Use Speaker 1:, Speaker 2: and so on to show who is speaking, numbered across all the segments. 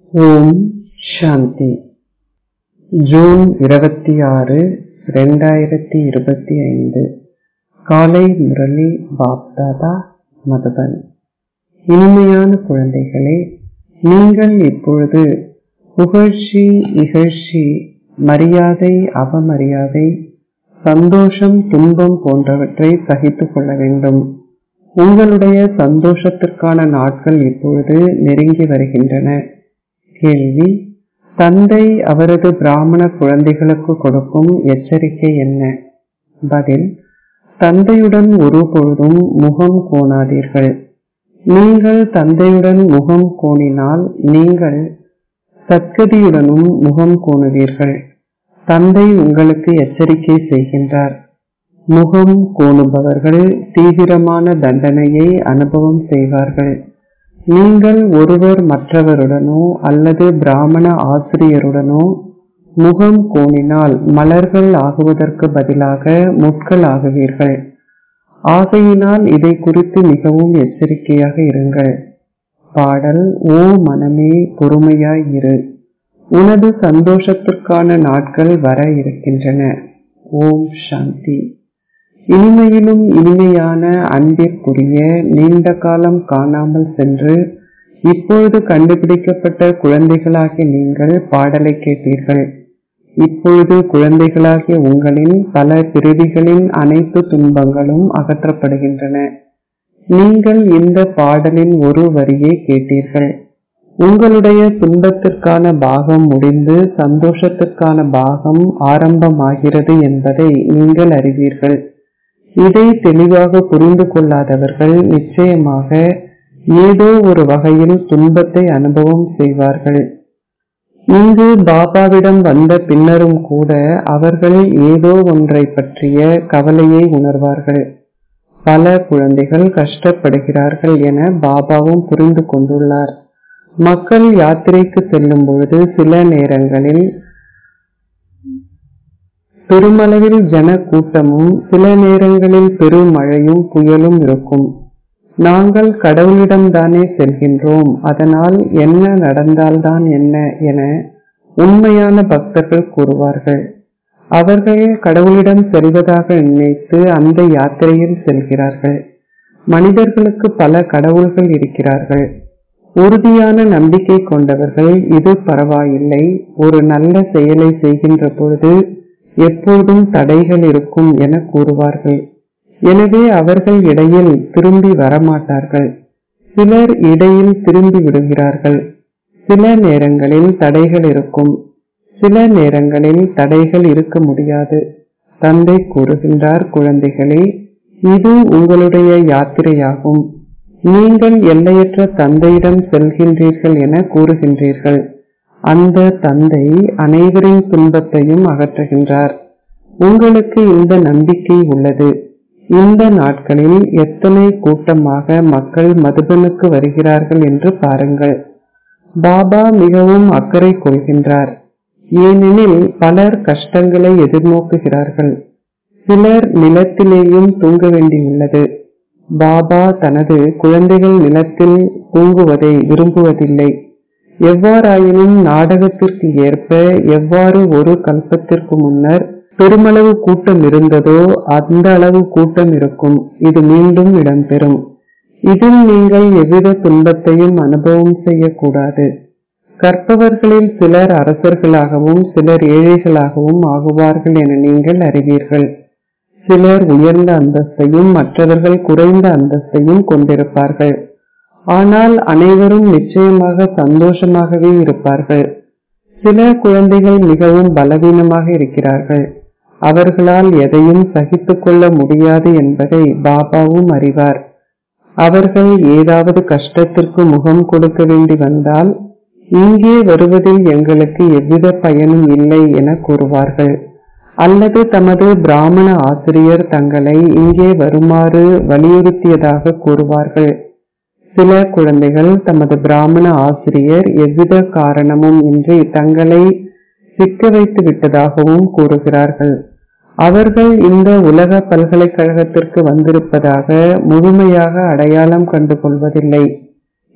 Speaker 1: ஓம் சாந்தி June இருபத்தி ஆறு ரெண்டாயிரத்தி இருபத்தி ஐந்து காலை முரளி பாப்தாதா மதுபன் இனிமையான குழந்தைகளே நீங்கள் இப்பொழுது புகழ்ச்சி இகழ்ச்சி மரியாதை அவமரியாதை சந்தோஷம் துன்பம் போன்றவற்றை சகித்துக் கொள்ள வேண்டும் உங்களுடைய சந்தோஷத்திற்கான நாட்கள் இப்பொழுது நெருங்கி வருகின்றன கேள்வி தந்தை அவரது பிராமண குழந்தைகளுக்கு கொடுக்கும் எச்சரிக்கை என்ன பதில் தந்தையுடன் ஒருபொழுதும் முகம் கோணாதீர்கள் நீங்கள் தந்தையுடன் முகம் கோணினால் நீங்கள் சத்கதியுடனும் முகம் கோணுவீர்கள் தந்தை உங்களுக்கு எச்சரிக்கை செய்கின்றார் முகம் கோணுபவர்கள் தீவிரமான தண்டனையை அனுபவம் செய்வார்கள் நீங்கள் ஒருவர் மற்றவருடனோ அல்லது பிராமண ஆசிரியருடனோ முகம் கோணினால் மலர்கள் ஆகுவதற்கு பதிலாக முட்கள் ஆகுவீர்கள் ஆகையினால் இதை குறித்து மிகவும் எச்சரிக்கையாக இருங்கள் பாடல் ஓ மனமே பொறுமையாய் இரு உனது சந்தோஷத்திற்கான நாட்கள் வர இருக்கின்றன ஓம் சாந்தி இனிமையிலும் இனிமையான அன்பிற்குரிய நீண்ட காலம் காணாமல் சென்று இப்பொழுது கண்டுபிடிக்கப்பட்ட குழந்தைகளாகிய நீங்கள் பாடலை கேட்டீர்கள் இப்பொழுது குழந்தைகளாகிய உங்களின் பல பிரிவிகளின் அனைத்து துன்பங்களும் அகற்றப்படுகின்றன நீங்கள் இந்த பாடலின் ஒரு வரியை கேட்டீர்கள் உங்களுடைய துன்பத்திற்கான பாகம் முடிந்து சந்தோஷத்திற்கான பாகம் ஆரம்பமாகிறது என்பதை நீங்கள் அறிவீர்கள் இதை தெளிவாக புரிந்து கொள்ளாதவர்கள் நிச்சயமாக ஏதோ ஒரு வகையில் துன்பத்தை அனுபவம் செய்வார்கள் இங்கு பாபாவிடம் வந்த பின்னரும் கூட அவர்கள் ஏதோ ஒன்றை பற்றிய கவலையை உணர்வார்கள் பல குழந்தைகள் கஷ்டப்படுகிறார்கள் என பாபாவும் புரிந்து கொண்டுள்ளார் மக்கள் யாத்திரைக்கு செல்லும் பொழுது சில நேரங்களில் பெருமளவில் ஜன கூட்டமும் சில நேரங்களில் பெருமழையும் புயலும் இருக்கும் நாங்கள் கடவுளிடம்தானே செல்கின்றோம் அதனால் என்ன நடந்தால்தான் என்ன என உண்மையான பக்தர்கள் கூறுவார்கள் அவர்கள் கடவுளிடம் செல்வதாக நினைத்து அந்த யாத்திரையில் செல்கிறார்கள் மனிதர்களுக்கு பல கடவுள்கள் இருக்கிறார்கள் உறுதியான நம்பிக்கை கொண்டவர்கள் இது பரவாயில்லை ஒரு நல்ல செயலை செய்கின்ற பொழுது எப்போதும் தடைகள் இருக்கும் என கூறுவார்கள் எனவே அவர்கள் இடையில் திரும்பி வரமாட்டார்கள் சிலர் இடையில் திரும்பி விடுகிறார்கள் சில நேரங்களில் தடைகள் இருக்கும் சில நேரங்களில் தடைகள் இருக்க முடியாது தந்தை கூறுகின்றார் குழந்தைகளே இது உங்களுடைய யாத்திரையாகும் நீங்கள் எல்லையற்ற தந்தையிடம் செல்கின்றீர்கள் என கூறுகின்றீர்கள் அந்த தந்தை அனைவரின் துன்பத்தையும் அகற்றுகின்றார் உங்களுக்கு இந்த நம்பிக்கை உள்ளது இந்த நாட்களில் எத்தனை கூட்டமாக மக்கள் மதுபனுக்கு வருகிறார்கள் என்று பாருங்கள் பாபா மிகவும் அக்கறை கொள்கின்றார் ஏனெனில் பலர் கஷ்டங்களை எதிர்நோக்குகிறார்கள் சிலர் நிலத்திலேயும் தூங்க வேண்டியுள்ளது பாபா தனது குழந்தைகள் நிலத்தில் தூங்குவதை விரும்புவதில்லை எவ்வாறாயினும் நாடகத்திற்கு ஏற்ப எவ்வாறு ஒரு கல்பத்திற்கு முன்னர் பெருமளவு கூட்டம் இருந்ததோ அந்த அளவு கூட்டம் இருக்கும் இது மீண்டும் இடம்பெறும் இதில் நீங்கள் எவ்வித துன்பத்தையும் அனுபவம் செய்யக்கூடாது கற்பவர்களில் சிலர் அரசர்களாகவும் சிலர் ஏழைகளாகவும் ஆகுவார்கள் என நீங்கள் அறிவீர்கள் சிலர் உயர்ந்த அந்தஸ்தையும் மற்றவர்கள் குறைந்த அந்தஸ்தையும் கொண்டிருப்பார்கள் ஆனால் அனைவரும் நிச்சயமாக சந்தோஷமாகவே இருப்பார்கள் சில குழந்தைகள் மிகவும் பலவீனமாக இருக்கிறார்கள் அவர்களால் எதையும் சகித்துக் கொள்ள முடியாது என்பதை பாபாவும் அறிவார் அவர்கள் ஏதாவது கஷ்டத்திற்கு முகம் கொடுக்க வேண்டி வந்தால் இங்கே வருவதில் எங்களுக்கு எவ்வித பயனும் இல்லை என கூறுவார்கள் அல்லது தமது பிராமண ஆசிரியர் தங்களை இங்கே வருமாறு வலியுறுத்தியதாக கூறுவார்கள் சில குழந்தைகள் தமது பிராமண ஆசிரியர் எவ்வித காரணமும் இன்றி தங்களை சிக்க வைத்து விட்டதாகவும் கூறுகிறார்கள் அவர்கள் இந்த உலக பல்கலைக்கழகத்திற்கு வந்திருப்பதாக முழுமையாக அடையாளம் கண்டு கொள்வதில்லை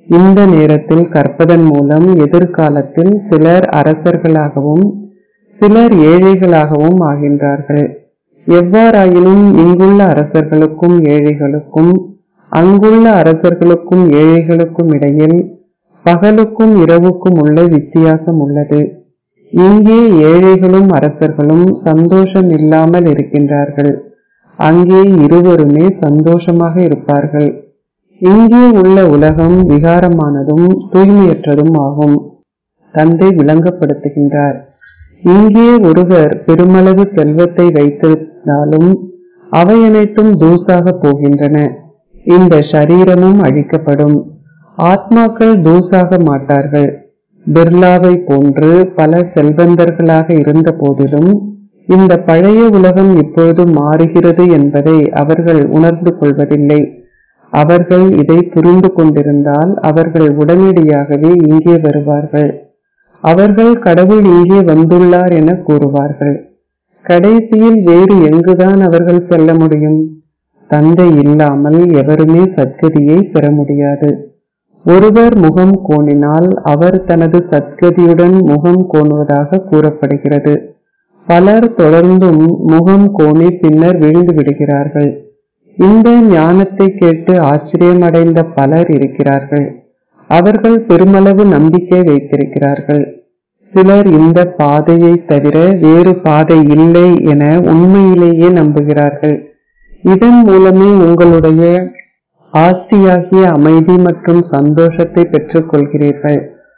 Speaker 1: இந்த நேரத்தில் கற்பதன் மூலம் எதிர்காலத்தில் சிலர் அரசர்களாகவும் சிலர் ஏழைகளாகவும் ஆகின்றார்கள் எவ்வாறாயினும் இங்குள்ள அரசர்களுக்கும் ஏழைகளுக்கும் அங்குள்ள அரசர்களுக்கும் ஏழைகளுக்கும் இடையில் பகலுக்கும் இரவுக்கும் உள்ள வித்தியாசம் உள்ளது இங்கே ஏழைகளும் அரசர்களும் சந்தோஷம் இல்லாமல் இருக்கின்றார்கள் அங்கே இருவருமே சந்தோஷமாக இருப்பார்கள் இங்கே உள்ள உலகம் விகாரமானதும் தூய்மையற்றதும் ஆகும் தந்தை விளங்கப்படுத்துகின்றார் இங்கே ஒருவர் பெருமளவு செல்வத்தை வைத்திருந்தாலும் அவை அனைத்தும் தூசாக போகின்றன இந்த சரீரமும் அழிக்கப்படும் ஆத்மாக்கள் தூசாக மாட்டார்கள் பிர்லாவை போன்று பல செல்வந்தர்களாக இருந்த போதிலும் இந்த பழைய உலகம் இப்பொழுது மாறுகிறது என்பதை அவர்கள் உணர்ந்து கொள்வதில்லை அவர்கள் இதை புரிந்து கொண்டிருந்தால் அவர்கள் உடனடியாகவே இங்கே வருவார்கள் அவர்கள் கடவுள் இங்கே வந்துள்ளார் என கூறுவார்கள் கடைசியில் வேறு எங்குதான் அவர்கள் செல்ல முடியும் தந்தை இல்லாமல் எவருமே சத்கதியை பெற முடியாது ஒருவர் முகம் கோணினால் அவர் தனது சத்கதியுடன் முகம் கோணுவதாக கூறப்படுகிறது பலர் தொடர்ந்தும் முகம் கோணி பின்னர் விழுந்து விடுகிறார்கள் இந்த ஞானத்தை கேட்டு ஆச்சரியமடைந்த பலர் இருக்கிறார்கள் அவர்கள் பெருமளவு நம்பிக்கை வைத்திருக்கிறார்கள் சிலர் இந்த பாதையை தவிர வேறு பாதை இல்லை என உண்மையிலேயே நம்புகிறார்கள் இதன் மூலமே உங்களுடைய ஆஸ்தியாகிய அமைதி மற்றும் சந்தோஷத்தை பெற்றுக் கொள்கிறீர்கள்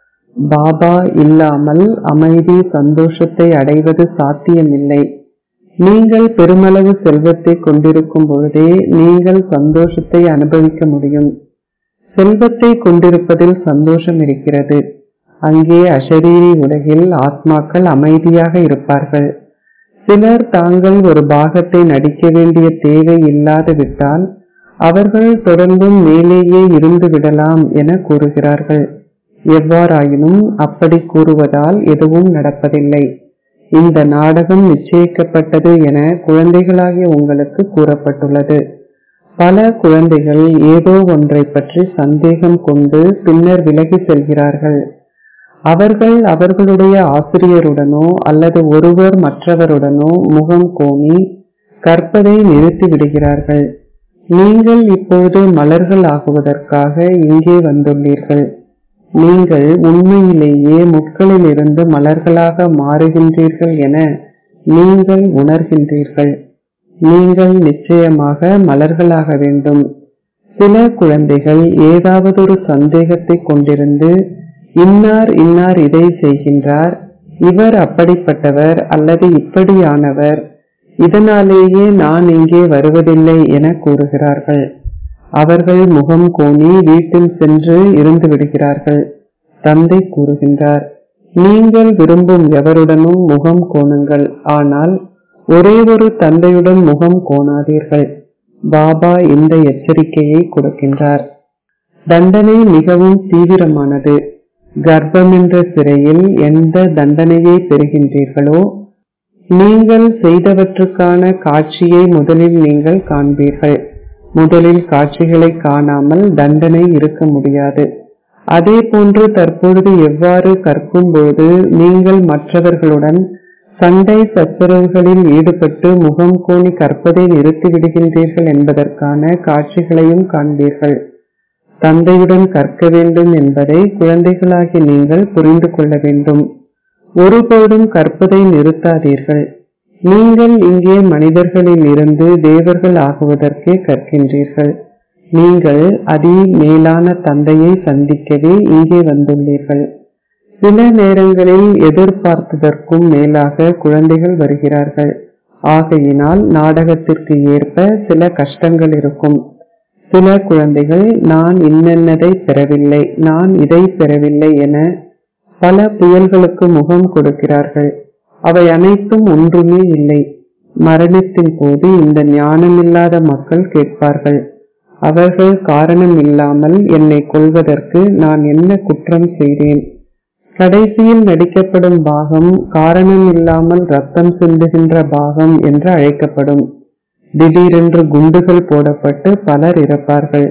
Speaker 1: பாபா இல்லாமல் அமைதி சந்தோஷத்தை அடைவது சாத்தியமில்லை நீங்கள் பெருமளவு செல்வத்தை கொண்டிருக்கும் பொழுதே நீங்கள் சந்தோஷத்தை அனுபவிக்க முடியும் செல்வத்தை கொண்டிருப்பதில் சந்தோஷம் இருக்கிறது அங்கே அஷரீரி உலகில் ஆத்மாக்கள் அமைதியாக இருப்பார்கள் சிலர் தாங்கள் ஒரு பாகத்தை நடிக்க வேண்டிய தேவை இல்லாது விட்டால் அவர்கள் தொடர்ந்தும் மேலேயே இருந்து விடலாம் என கூறுகிறார்கள் எவ்வாறாயினும் அப்படி கூறுவதால் எதுவும் நடப்பதில்லை இந்த நாடகம் நிச்சயிக்கப்பட்டது என குழந்தைகளாகிய உங்களுக்கு கூறப்பட்டுள்ளது பல குழந்தைகள் ஏதோ ஒன்றை பற்றி சந்தேகம் கொண்டு பின்னர் விலகி செல்கிறார்கள் அவர்கள் அவர்களுடைய ஆசிரியருடனோ அல்லது ஒருவர் மற்றவருடனோ முகம் கோணி கற்பதை நிறுத்தி விடுகிறார்கள் நீங்கள் இப்போது மலர்கள் ஆகுவதற்காக இங்கே வந்துள்ளீர்கள் நீங்கள் உண்மையிலேயே முட்களிலிருந்து மலர்களாக மாறுகின்றீர்கள் என நீங்கள் உணர்கின்றீர்கள் நீங்கள் நிச்சயமாக மலர்களாக வேண்டும் சில குழந்தைகள் ஏதாவது ஒரு சந்தேகத்தை கொண்டிருந்து இன்னார் இன்னார் இதை செய்கின்றார் இவர் அப்படிப்பட்டவர் அல்லது இப்படியானவர் இதனாலேயே நான் இங்கே வருவதில்லை என கூறுகிறார்கள் அவர்கள் முகம் கோணி வீட்டில் சென்று இருந்து விடுகிறார்கள் தந்தை கூறுகின்றார் நீங்கள் விரும்பும் எவருடனும் முகம் கோணுங்கள் ஆனால் ஒரே ஒரு தந்தையுடன் முகம் கோணாதீர்கள் பாபா இந்த எச்சரிக்கையை கொடுக்கின்றார் தண்டனை மிகவும் தீவிரமானது கர்ப்பம் என்ற சிறையில் எந்த தண்டனையை பெறுகின்றீர்களோ நீங்கள் செய்தவற்றுக்கான காட்சியை முதலில் நீங்கள் காண்பீர்கள் முதலில் காட்சிகளை காணாமல் தண்டனை இருக்க முடியாது அதே போன்று தற்பொழுது எவ்வாறு கற்கும்போது நீங்கள் மற்றவர்களுடன் சண்டை சச்சரவுகளில் ஈடுபட்டு முகம் கோணி கற்பதை நிறுத்திவிடுகின்றீர்கள் என்பதற்கான காட்சிகளையும் காண்பீர்கள் தந்தையுடன் கற்க வேண்டும் என்பதை குழந்தைகளாகி நீங்கள் புரிந்து கொள்ள வேண்டும் ஒருபோதும் கற்பதை நிறுத்தாதீர்கள் நீங்கள் இங்கே மனிதர்களில் இருந்து தேவர்கள் ஆகுவதற்கே கற்கின்றீர்கள் நீங்கள் அதி மேலான தந்தையை சந்திக்கவே இங்கே வந்துள்ளீர்கள் சில நேரங்களில் எதிர்பார்த்ததற்கும் மேலாக குழந்தைகள் வருகிறார்கள் ஆகையினால் நாடகத்திற்கு ஏற்ப சில கஷ்டங்கள் இருக்கும் சில குழந்தைகள் நான் இன்னென்னதை பெறவில்லை நான் இதை பெறவில்லை என பல புயல்களுக்கு முகம் கொடுக்கிறார்கள் அவை அனைத்தும் ஒன்றுமே இல்லை மரணத்தின் போது இந்த ஞானமில்லாத மக்கள் கேட்பார்கள் அவர்கள் காரணம் இல்லாமல் என்னை கொள்வதற்கு நான் என்ன குற்றம் செய்தேன் கடைசியில் நடிக்கப்படும் பாகம் காரணம் இல்லாமல் ரத்தம் சிந்துகின்ற பாகம் என்று அழைக்கப்படும் திடீரென்று குண்டுகள் போடப்பட்டு பலர் இறப்பார்கள்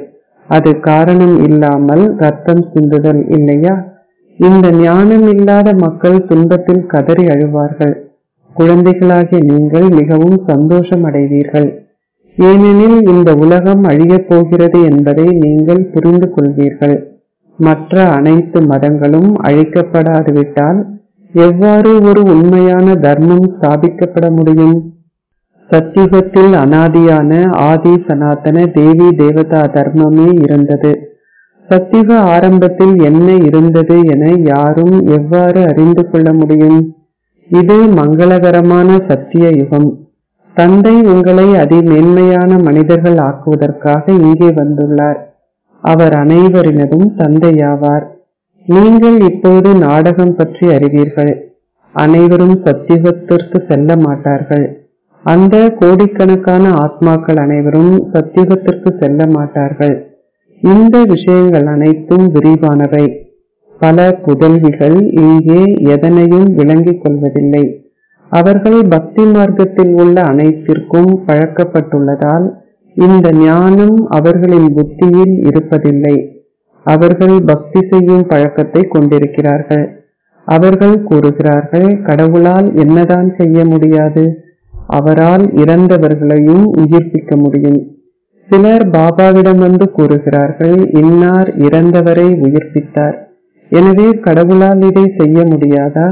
Speaker 1: அது காரணம் இல்லாமல் ரத்தம் சிந்துதல் இல்லையா இந்த ஞானம் இல்லாத மக்கள் துன்பத்தில் கதறி அழுவார்கள் குழந்தைகளாகிய நீங்கள் மிகவும் சந்தோஷம் அடைவீர்கள் ஏனெனில் இந்த உலகம் அழியப் போகிறது என்பதை நீங்கள் புரிந்து கொள்வீர்கள் மற்ற அனைத்து மதங்களும் அழிக்கப்படாது விட்டால் எவ்வாறு ஒரு உண்மையான தர்மம் ஸ்தாபிக்கப்பட முடியும் சத்தியுகத்தில் அனாதியான ஆதி சனாதன தேவி தேவதா தர்மமே இருந்தது சத்தியுக ஆரம்பத்தில் என்ன இருந்தது என யாரும் எவ்வாறு அறிந்து கொள்ள முடியும் இது மங்களகரமான சத்திய யுகம் தந்தை உங்களை அதிமேன்மையான மனிதர்கள் ஆக்குவதற்காக இங்கே வந்துள்ளார் அவர் அனைவரினதும் தந்தையாவார் நீங்கள் இப்போது நாடகம் பற்றி அறிவீர்கள் அனைவரும் சத்தியுகத்திற்கு செல்ல மாட்டார்கள் அந்த கோடிக்கணக்கான ஆத்மாக்கள் அனைவரும் சத்தியுகத்திற்கு செல்ல மாட்டார்கள் இந்த விஷயங்கள் அனைத்தும் விரிவானவை பல புதல்விகள் இங்கே எதனையும் விளங்கிக் கொள்வதில்லை அவர்கள் பக்தி மார்க்கத்தில் உள்ள அனைத்திற்கும் பழக்கப்பட்டுள்ளதால் இந்த ஞானம் அவர்களின் புத்தியில் இருப்பதில்லை அவர்கள் பக்தி செய்யும் பழக்கத்தை கொண்டிருக்கிறார்கள் அவர்கள் கூறுகிறார்கள் கடவுளால் என்னதான் செய்ய முடியாது அவரால் இறந்தவர்களையும் உயிர்ப்பிக்க முடியும் சிலர் பாபாவிடம் வந்து கூறுகிறார்கள் இன்னார் இறந்தவரை உயிர்ப்பித்தார் எனவே கடவுளால் இதை செய்ய முடியாதா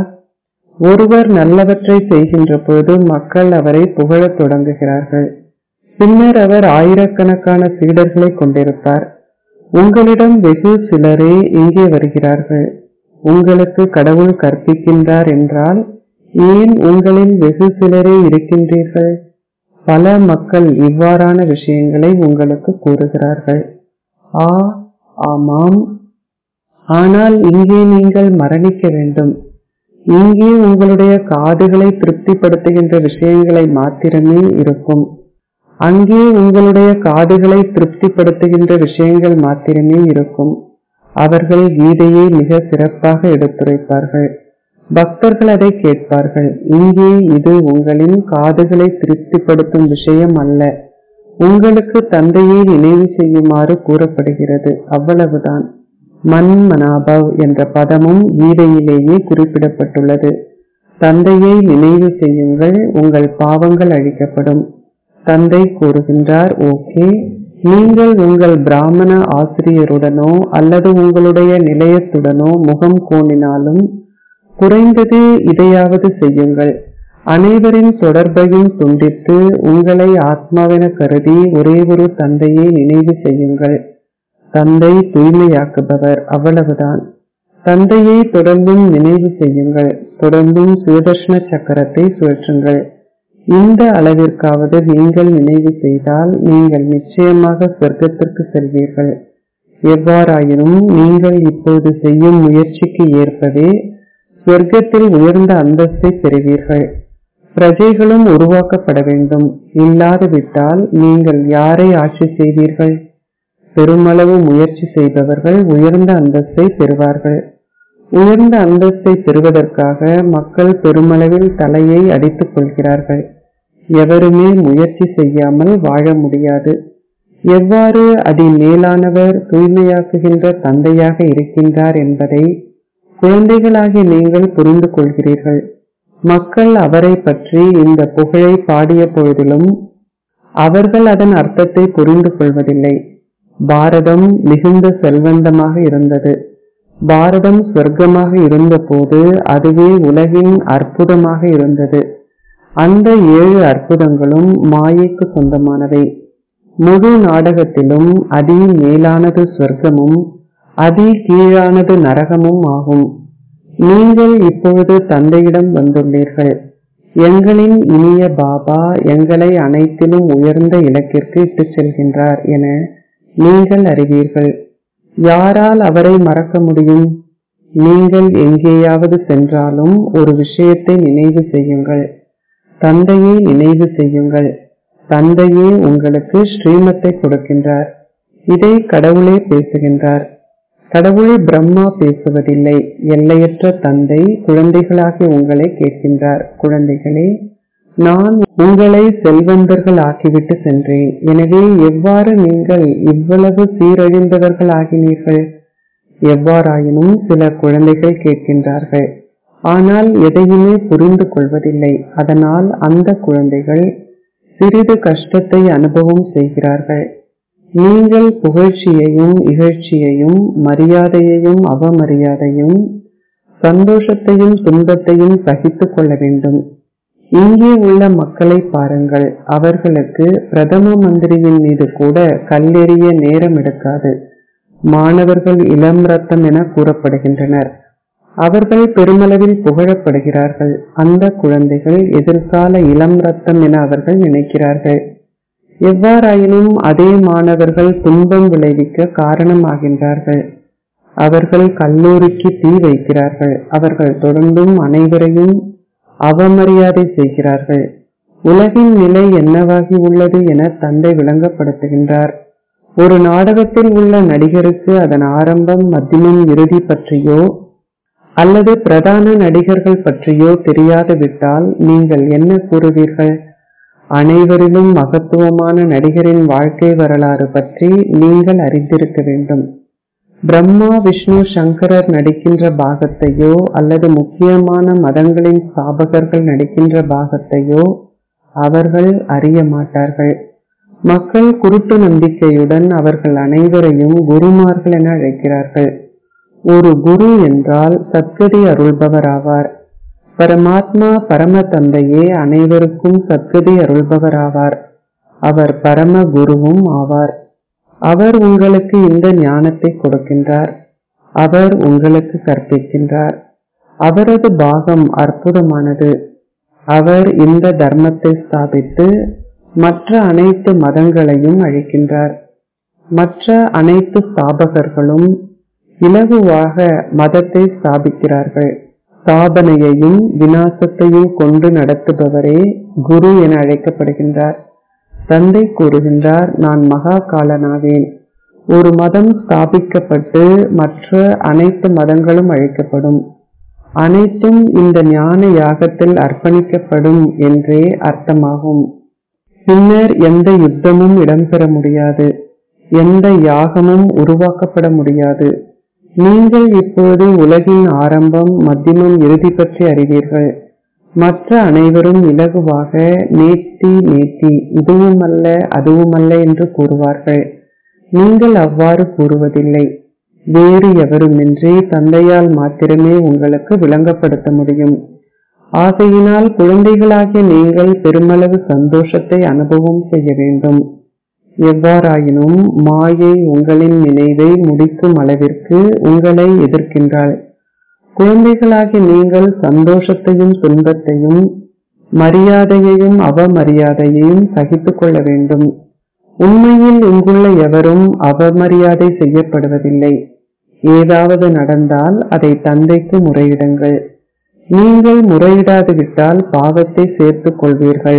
Speaker 1: ஒருவர் நல்லவற்றை செய்கின்ற போது மக்கள் அவரை புகழத் தொடங்குகிறார்கள் பின்னர் அவர் ஆயிரக்கணக்கான சீடர்களை கொண்டிருப்பார் உங்களிடம் வெகு சிலரே இங்கே வருகிறார்கள் உங்களுக்கு கடவுள் கற்பிக்கின்றார் என்றால் ஏன் உங்களில் வெகு சிலரே இருக்கின்றீர்கள் பல மக்கள் இவ்வாறான விஷயங்களை உங்களுக்கு கூறுகிறார்கள் ஆ ஆமாம் ஆனால் இங்கே நீங்கள் மரணிக்க வேண்டும் இங்கே உங்களுடைய காதுகளை திருப்திப்படுத்துகின்ற விஷயங்களை மாத்திரமே இருக்கும் அங்கே உங்களுடைய காதுகளை திருப்திப்படுத்துகின்ற விஷயங்கள் மாத்திரமே இருக்கும் அவர்கள் கீதையை மிக சிறப்பாக எடுத்துரைப்பார்கள் பக்தர்கள் அதை கேட்பார்கள் இங்கே இது உங்களின் காதுகளை திருப்திப்படுத்தும் விஷயம் அல்ல உங்களுக்கு தந்தையை நினைவு செய்யுமாறு கூறப்படுகிறது அவ்வளவுதான் மன் மனாபவ் என்ற பதமும் கீதையிலேயே குறிப்பிடப்பட்டுள்ளது தந்தையை நினைவு செய்யுங்கள் உங்கள் பாவங்கள் அழிக்கப்படும் தந்தை கூறுகின்றார் ஓகே நீங்கள் உங்கள் பிராமண ஆசிரியருடனோ அல்லது உங்களுடைய நிலையத்துடனோ முகம் கோணினாலும் குறைந்தது இதையாவது செய்யுங்கள் அனைவரின் தொடர்பையும் துண்டித்து உங்களை ஆத்மாவென கருதி ஒரே ஒரு தந்தையை நினைவு செய்யுங்கள் தந்தை தூய்மையாக்குபவர் அவ்வளவுதான் தந்தையை தொடர்ந்தும் நினைவு செய்யுங்கள் தொடர்ந்தும் சுயதர்ஷன சக்கரத்தை சுழற்றுங்கள் இந்த அளவிற்காவது நீங்கள் நினைவு செய்தால் நீங்கள் நிச்சயமாக சொர்க்கத்திற்கு செல்வீர்கள் எவ்வாறாயினும் நீங்கள் இப்போது செய்யும் முயற்சிக்கு ஏற்பவே சொர்க்கத்தில் உயர்ந்த அந்தஸ்தை பெறுவீர்கள் பிரஜைகளும் உருவாக்கப்பட வேண்டும் இல்லாது விட்டால் நீங்கள் யாரை ஆட்சி செய்வீர்கள் பெருமளவு முயற்சி செய்பவர்கள் உயர்ந்த அந்தஸ்தை பெறுவார்கள் உயர்ந்த அந்தஸ்தை பெறுவதற்காக மக்கள் பெருமளவில் தலையை அடித்துக் கொள்கிறார்கள் எவருமே முயற்சி செய்யாமல் வாழ முடியாது எவ்வாறு அதி மேலானவர் தூய்மையாக்குகின்ற தந்தையாக இருக்கின்றார் என்பதை குழந்தைகளாகிய நீங்கள் புரிந்து கொள்கிறீர்கள் மக்கள் அவரை பற்றி இந்த புகழை பாடிய பொழுதிலும் அவர்கள் அதன் அர்த்தத்தை புரிந்து கொள்வதில்லை பாரதம் மிகுந்த செல்வந்தமாக இருந்தது பாரதம் சொர்க்கமாக இருந்தபோது அதுவே உலகின் அற்புதமாக இருந்தது அந்த ஏழு அற்புதங்களும் மாயைக்கு சொந்தமானவை முழு நாடகத்திலும் அதி மேலானது சொர்க்கமும் அதி கீழானது நரகமும் ஆகும் நீங்கள் இப்பொழுது தந்தையிடம் வந்துள்ளீர்கள் எங்களின் இனிய பாபா எங்களை அனைத்திலும் உயர்ந்த இலக்கிற்கு இட்டுச் செல்கின்றார் என நீங்கள் அறிவீர்கள் யாரால் அவரை மறக்க முடியும் நீங்கள் எங்கேயாவது சென்றாலும் ஒரு விஷயத்தை நினைவு செய்யுங்கள் தந்தையை நினைவு செய்யுங்கள் தந்தையே உங்களுக்கு ஸ்ரீமத்தை கொடுக்கின்றார் இதை கடவுளே பேசுகின்றார் கடவுளை பிரம்மா பேசுவதில்லை எல்லையற்ற தந்தை குழந்தைகளாகிய உங்களை கேட்கின்றார் குழந்தைகளே நான் உங்களை செல்வந்தர்கள் ஆக்கிவிட்டு சென்றேன் எனவே எவ்வாறு நீங்கள் இவ்வளவு சீரழிந்தவர்கள் ஆகினீர்கள் எவ்வாறாயினும் சில குழந்தைகள் கேட்கின்றார்கள் ஆனால் எதையுமே புரிந்து கொள்வதில்லை அதனால் அந்த குழந்தைகள் சிறிது கஷ்டத்தை அனுபவம் செய்கிறார்கள் நீங்கள் புகழ்ச்சியையும் இகழ்ச்சியையும் மரியாதையையும் அவமரியாதையும் சந்தோஷத்தையும் துன்பத்தையும் சகித்துக் கொள்ள வேண்டும் இங்கே உள்ள மக்களை பாருங்கள் அவர்களுக்கு பிரதம மந்திரியின் மீது கூட கல்லெறிய நேரம் எடுக்காது மாணவர்கள் இளம் ரத்தம் என கூறப்படுகின்றனர் அவர்கள் பெருமளவில் புகழப்படுகிறார்கள் அந்த குழந்தைகள் எதிர்கால இளம் ரத்தம் என அவர்கள் நினைக்கிறார்கள் எவ்வாறாயினும் அதே மாணவர்கள் துன்பம் விளைவிக்க காரணமாகின்றார்கள் அவர்கள் கல்லூரிக்கு தீ வைக்கிறார்கள் அவர்கள் தொடர்ந்தும் அனைவரையும் அவமரியாதை செய்கிறார்கள் உலகின் நிலை என்னவாகி உள்ளது என தந்தை விளங்கப்படுத்துகின்றார் ஒரு நாடகத்தில் உள்ள நடிகருக்கு அதன் ஆரம்பம் மத்தியமம் இறுதி பற்றியோ அல்லது பிரதான நடிகர்கள் பற்றியோ தெரியாது விட்டால் நீங்கள் என்ன கூறுவீர்கள் அனைவரிலும் மகத்துவமான நடிகரின் வாழ்க்கை வரலாறு பற்றி நீங்கள் அறிந்திருக்க வேண்டும் பிரம்மா விஷ்ணு சங்கரர் நடிக்கின்ற பாகத்தையோ அல்லது முக்கியமான மதங்களின் ஸ்தாபகர்கள் நடிக்கின்ற பாகத்தையோ அவர்கள் அறிய மாட்டார்கள் மக்கள் குருட்டு நம்பிக்கையுடன் அவர்கள் அனைவரையும் குருமார்கள் என அழைக்கிறார்கள் ஒரு குரு என்றால் சத்கதி அருள்பவர் ஆவார் பரமாத்மா பரம தந்தையே அனைவருக்கும் சத்கதி அருள்பவராவார் அவர் பரம குருவும் ஆவார் அவர் உங்களுக்கு இந்த ஞானத்தை கொடுக்கின்றார் அவர் உங்களுக்கு கற்பிக்கின்றார் அவரது பாகம் அற்புதமானது அவர் இந்த தர்மத்தை ஸ்தாபித்து மற்ற அனைத்து மதங்களையும் அழிக்கின்றார் மற்ற அனைத்து ஸ்தாபகர்களும் இலகுவாக மதத்தை ஸ்தாபிக்கிறார்கள் ஸ்தாபனையையும் விநாசத்தையும் கொண்டு நடத்துபவரே குரு என அழைக்கப்படுகின்றார் தந்தை கூறுகின்றார் நான் மகா காலனாவேன் ஒரு மதம் ஸ்தாபிக்கப்பட்டு மற்ற அனைத்து மதங்களும் அழிக்கப்படும் அனைத்தும் இந்த ஞான யாகத்தில் அர்ப்பணிக்கப்படும் என்றே அர்த்தமாகும் பின்னர் எந்த யுத்தமும் இடம்பெற முடியாது எந்த யாகமும் உருவாக்கப்பட முடியாது நீங்கள் இப்போது உலகின் ஆரம்பம் மத்தியமம் இறுதி பற்றி அறிவீர்கள் மற்ற அனைவரும் இலகுவாக நேத்தி நேத்தி இதுவுமல்ல அதுவுமல்ல என்று கூறுவார்கள் நீங்கள் அவ்வாறு கூறுவதில்லை வேறு எவருமின்றி தந்தையால் மாத்திரமே உங்களுக்கு விளங்கப்படுத்த முடியும் ஆகையினால் குழந்தைகளாகிய நீங்கள் பெருமளவு சந்தோஷத்தை அனுபவம் செய்ய வேண்டும் எவ்வாறாயினும் மாயை உங்களின் நினைவை முடிக்கும் அளவிற்கு உங்களை எதிர்க்கின்றாள் குழந்தைகளாகி நீங்கள் சந்தோஷத்தையும் துன்பத்தையும் மரியாதையையும் அவமரியாதையையும் சகித்துக் கொள்ள வேண்டும் உண்மையில் இங்குள்ள எவரும் அவமரியாதை செய்யப்படுவதில்லை ஏதாவது நடந்தால் அதை தந்தைக்கு முறையிடுங்கள் நீங்கள் முறையிடாது விட்டால் பாவத்தை சேர்த்துக் கொள்வீர்கள்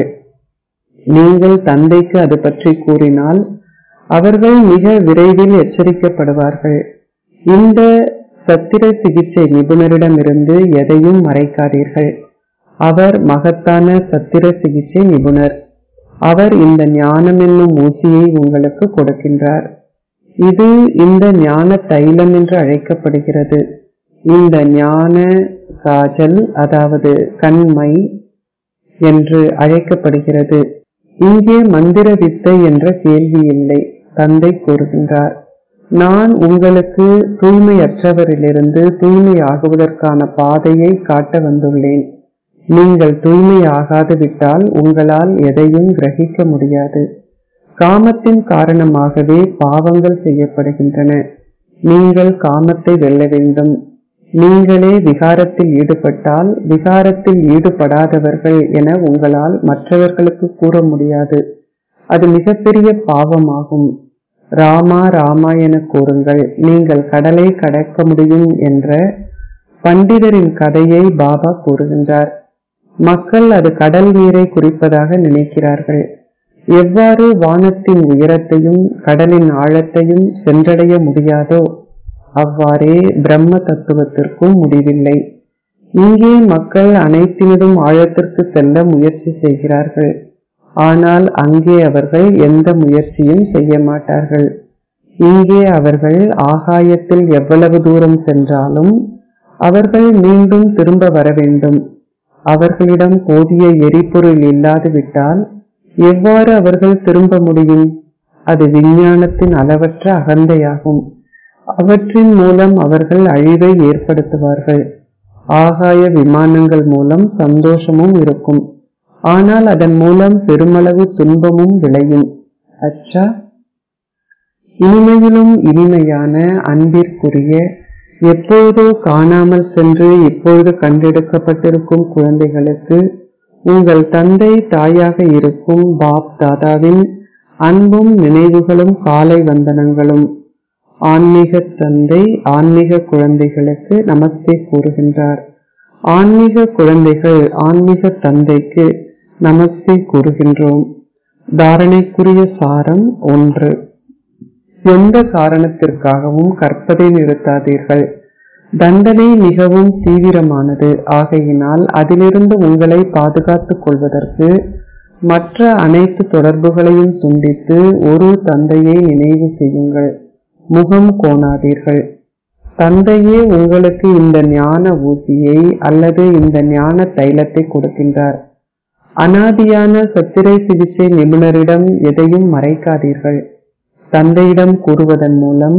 Speaker 1: நீங்கள் தந்தைக்கு அது பற்றி கூறினால் அவர்கள் மிக விரைவில் எச்சரிக்கப்படுவார்கள் இந்த சத்திர சிகிச்சை நிபுணரிடமிருந்து எதையும் மறைக்காதீர்கள் அவர் மகத்தான சத்திர சிகிச்சை நிபுணர் அவர் இந்த ஞானம் என்னும் ஊசியை உங்களுக்கு கொடுக்கின்றார் இது இந்த ஞான தைலம் என்று அழைக்கப்படுகிறது இந்த ஞான காஜல் அதாவது கண்மை என்று அழைக்கப்படுகிறது இங்கே மந்திர வித்தை என்ற கேள்வி இல்லை தந்தை கூறுகின்றார் நான் உங்களுக்கு தூய்மையற்றவரிலிருந்து தூய்மை ஆகுவதற்கான பாதையை காட்ட வந்துள்ளேன் நீங்கள் தூய்மை ஆகாது விட்டால் உங்களால் எதையும் கிரகிக்க முடியாது காமத்தின் காரணமாகவே பாவங்கள் செய்யப்படுகின்றன நீங்கள் காமத்தை வெல்ல வேண்டும் நீங்களே விகாரத்தில் ஈடுபட்டால் விகாரத்தில் ஈடுபடாதவர்கள் என உங்களால் மற்றவர்களுக்கு கூற முடியாது அது மிகப்பெரிய பாவமாகும் ராமா ராமா என கூறுங்கள் நீங்கள் கடலை கடக்க முடியும் என்ற பண்டிதரின் கதையை பாபா கூறுகின்றார் மக்கள் அது கடல் நீரை குறிப்பதாக நினைக்கிறார்கள் எவ்வாறு வானத்தின் உயரத்தையும் கடலின் ஆழத்தையும் சென்றடைய முடியாதோ அவ்வாறே பிரம்ம தத்துவத்திற்கும் முடிவில்லை இங்கே மக்கள் அனைத்தினதும் ஆழத்திற்கு செல்ல முயற்சி செய்கிறார்கள் ஆனால் அங்கே அவர்கள் எந்த முயற்சியும் செய்ய மாட்டார்கள் இங்கே அவர்கள் ஆகாயத்தில் எவ்வளவு தூரம் சென்றாலும் அவர்கள் மீண்டும் திரும்ப வர வேண்டும் அவர்களிடம் போதிய எரிபொருள் இல்லாது விட்டால் எவ்வாறு அவர்கள் திரும்ப முடியும் அது விஞ்ஞானத்தின் அளவற்ற அகந்தையாகும் அவற்றின் மூலம் அவர்கள் அழிவை ஏற்படுத்துவார்கள் ஆகாய விமானங்கள் மூலம் சந்தோஷமும் இருக்கும் ஆனால் அதன் மூலம் பெருமளவு துன்பமும் விளையும் அச்சா இனிமையிலும் இனிமையான அன்பிற்குரிய எப்பொழுதோ காணாமல் சென்று இப்பொழுது கண்டெடுக்கப்பட்டிருக்கும் குழந்தைகளுக்கு உங்கள் தந்தை தாயாக இருக்கும் பாப் தாதாவின் அன்பும் நினைவுகளும் காலை வந்தனங்களும் ஆன்மீக தந்தை ஆன்மீக குழந்தைகளுக்கு நமஸ்தே கூறுகின்றார் ஆன்மீக குழந்தைகள் ஆன்மீக தந்தைக்கு நமஸ்தே கூறுகின்றோம் தாரணைக்குரிய சாரம் ஒன்று எந்த காரணத்திற்காகவும் கற்பதை நிறுத்தாதீர்கள் தண்டனை மிகவும் தீவிரமானது ஆகையினால் அதிலிருந்து உங்களை பாதுகாத்துக் கொள்வதற்கு மற்ற அனைத்து தொடர்புகளையும் துண்டித்து ஒரு தந்தையை நினைவு செய்யுங்கள் முகம் கோணாதீர்கள் தந்தையே உங்களுக்கு இந்த ஞான ஊசியை அல்லது இந்த ஞான தைலத்தை கொடுக்கின்றார் அனாதியான சத்திரை சிகிச்சை நிபுணரிடம் எதையும் மறைக்காதீர்கள் தந்தையிடம் கூறுவதன் மூலம்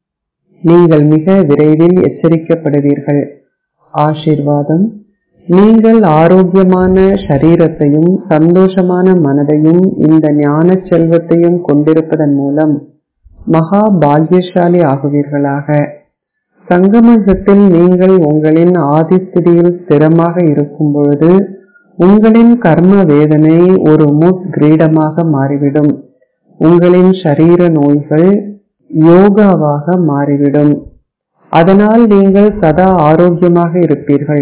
Speaker 1: நீங்கள் மிக விரைவில் எச்சரிக்கப்படுவீர்கள் ஆசீர்வாதம் நீங்கள் ஆரோக்கியமான சரீரத்தையும் சந்தோஷமான மனதையும் இந்த ஞான செல்வத்தையும் கொண்டிருப்பதன் மூலம் மகா பாக்யசாலி ஆகுவீர்களாக சங்கமகத்தில் நீங்கள் உங்களின் ஆதிஸ்திதியில் ஸ்திரமாக இருக்கும் பொழுது உங்களின் கர்ம வேதனை ஒரு முட் கிரீடமாக மாறிவிடும் உங்களின் சரீர நோய்கள் யோகாவாக மாறிவிடும் அதனால் நீங்கள் சதா ஆரோக்கியமாக இருப்பீர்கள்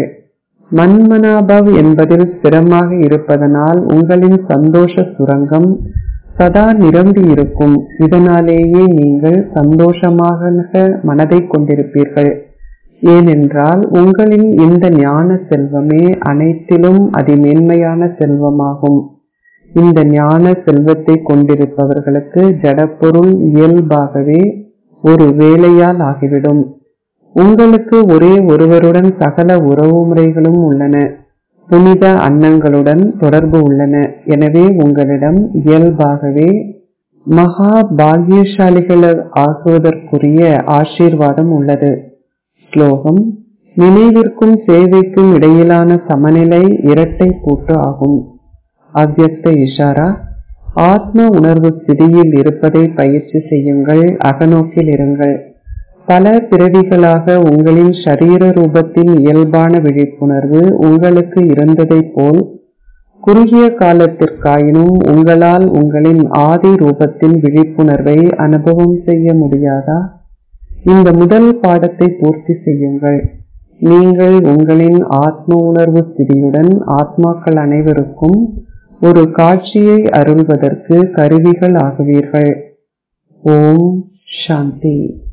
Speaker 1: மன்மனாபவ் என்பதில் ஸ்திரமாக இருப்பதனால் உங்களின் சந்தோஷ சுரங்கம் சதா நிரம்பி இருக்கும் இதனாலேயே நீங்கள் சந்தோஷமாக மனதை கொண்டிருப்பீர்கள் ஏனென்றால் உங்களின் இந்த ஞான செல்வமே அனைத்திலும் அதிமேன்மையான செல்வமாகும் இந்த ஞான செல்வத்தை கொண்டிருப்பவர்களுக்கு ஜடப்பொருள் இயல்பாகவே ஒரு வேலையால் ஆகிவிடும் உங்களுக்கு ஒரே ஒருவருடன் சகல உறவு முறைகளும் உள்ளன புனித அன்னங்களுடன் தொடர்பு உள்ளன எனவே உங்களிடம் இயல்பாகவே மகா பாகியசாலிகள் ஆகுவதற்குரிய ஆசீர்வாதம் உள்ளது ஸ்லோகம் நினைவிற்கும் சேவைக்கும் இடையிலான சமநிலை இரட்டை பூட்டு ஆகும் அவ்யக்த இஷாரா ஆத்ம உணர்வு ஸ்திதியில் இருப்பதை பயிற்சி செய்யுங்கள் அகநோக்கில் இருங்கள் பல பிறவிகளாக உங்களின் ஷரீர ரூபத்தின் இயல்பான விழிப்புணர்வு உங்களுக்கு இருந்ததைப் போல் குறுகிய காலத்திற்காயினும் உங்களால் உங்களின் ஆதி ரூபத்தின் விழிப்புணர்வை அனுபவம் செய்ய முடியாதா இந்த முதல் பாடத்தை பூர்த்தி செய்யுங்கள் நீங்கள் உங்களின் ஆத்ம உணர்வு ஸ்திதியுடன் ஆத்மாக்கள் அனைவருக்கும் ஒரு காட்சியை அருள்வதற்கு கருவிகள் ஆகுவீர்கள் ஓம் சாந்தி